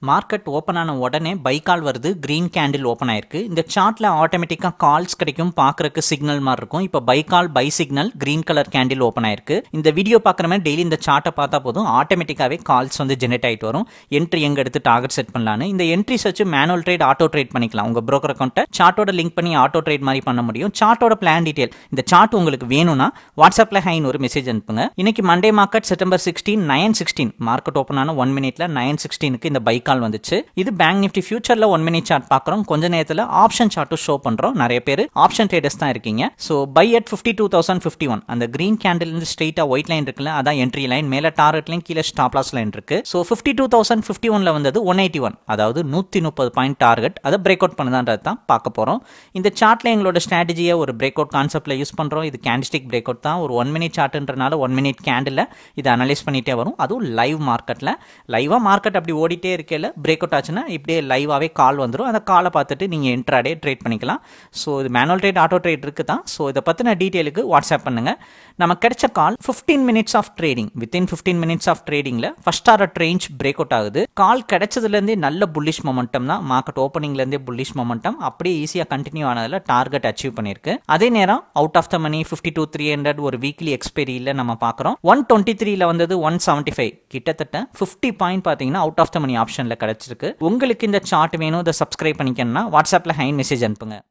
market open ஆன உடனே buy call வருது கிரீன் கேண்டில் ஓப்பன் ஆயிருக்கு இந்த சார்ட்ல ஆட்டோமேட்டிக்காக கால்ஸ் கிடைக்கும் பார்க்கறதுக்கு சிக்னல் மாதிரி இருக்கும் இப்போ buy call buy signal green colour candle open ஆயிருக்கு இந்த வீடியோ பார்க்குற மாதிரி டெய்லி இந்த சார்ட்டை பார்த்தா போதும் ஆட்டோமேட்டிக்காகவே கால்ஸ் வந்து ஜெனரேட் ஆகிட்டு வரும் என்ட்ரி எங்க எடுத்து டார்கெட் செட் பண்ணலான்னு இந்த என்ட்ரிஸ் வச்சு மேனுவல் ட்ரேட் ஆட்டோ ட்ரேட் பண்ணிக்கலாம் உங்க broker அக்கௌண்ட்டை சார்ட்டோட லிங்க் பண்ணி ஆட்டோ ட்ரேட் மாதிரி பண்ண முடியும் சார்ட்டோட பிளான் டீடைல் இந்த சார்ட் உங்களுக்கு வேணும்னா வாட்ஸ்அப்ல ஹைன் ஒரு மெசேஜ் அனுப்புங்க இன்னைக்கு Monday market September sixteen nine sixteen market open ஆன ஒன் மினிட்ல நைன் சிக்ஸ்டீனுக்கு இந்த பை கால் வந்துச்சு இது பேங்க் நிஃப்டி ஃபியூச்சர்ல ஒன் மினிட் சார்ட் பார்க்குறோம் கொஞ்ச நேரத்தில் ஆப்ஷன் சார்ட்டும் ஷோ பண்றோம் நிறைய பேர் ஆப்ஷன் ட்ரேடர்ஸ் தான் இருக்கீங்க so buy at fifty two thousand fifty one அந்த கிரீன் கேண்டில் இருந்து ஸ்ட்ரெயிட்டா ஒயிட் லைன் இருக்குல்ல அதான் என்ட்ரி லைன் மேல டார்கெட் லைன் கீழே ஸ்டாப் லாஸ் லைன் இருக்கு so fifty two thousand fifty ஒன்ல வந்தது ஒன் எயிட்டி ஒன் அதாவது நூத்தி முப்பது பாயிண்ட் டார்கெட் அதை பிரேக் அவுட் பண்ணுதான்றது தான் பார்க்க போறோம் இந்த சார்ட்ல எங்களோட ஸ்ட்ராட்டஜியை ஒரு பிரேக் அவுட் கான்செப்ட்ல யூஸ் பண்றோம் இது கேண்டிஸ்டிக் பிரேக் அவுட் தான் ஒரு ஒன் மினிட் சார்ட்ன்றனால ஒன் மினிட் கேண்டில் இதை அனலைஸ் பண்ணிட்டே வரும் அதுவும் லைவ் மார்க்கெட்ல லைவா மார்க்கெட் அப்படி ஓடிட்டே இருக்கையில பிரேக் அவுட் ஆச்சுன்னா இப்படியே லைவாகவே கால் வந்துடும் அந்த காலை பார்த்துட்டு நீங்கள் இன்ட்ராடே ட்ரேட் பண்ணிக்கலாம் ஸோ இது மேனுவல் ட்ரேட் ஆட்டோ ட்ரேட் இருக்குது தான் ஸோ இதை பற்றின டீட்டெயிலுக்கு வாட்ஸ்அப் பண்ணுங்கள் நம்ம கிடைச்ச call fifteen minutes of trading within fifteen minutes of ட்ரேடிங்கில் first hour range break out ஆகுது கால் கிடைச்சதுலேருந்தே நல்ல புல்லிஷ் மொமெண்டம் தான் மார்க்கெட் ஓப்பனிங்லேருந்தே புல்லிஷ் மொமெண்டம் அப்படியே ஈஸியாக கண்டினியூ ஆனதில் டார்கெட் அச்சீவ் பண்ணியிருக்கு அதே நேரம் out of the money fifty two three hundred ஒரு வீக்லி எக்ஸ்பெரியில் நம்ம பார்க்குறோம் ஒன் டுவெண்ட்டி த்ரீல வந்தது ஒன் செவன்ட்டி ஃபைவ் கிட்டத்தட்ட ஃபிஃப்டி பாயிண்ட் பார்த்தீங்கன்னா அவுட் ஆஃப் த மணி ஆப்ஷனில் கிடச்சிருக்கு உங்களுக்கு இந்த சார்ட் வேணும் இதை சப்ஸ்கிரைப் பண்ணிக்கணும்னா வாட்ஸ்அப்பில் ஹைன் மெசேஜ் அனுப்புங்க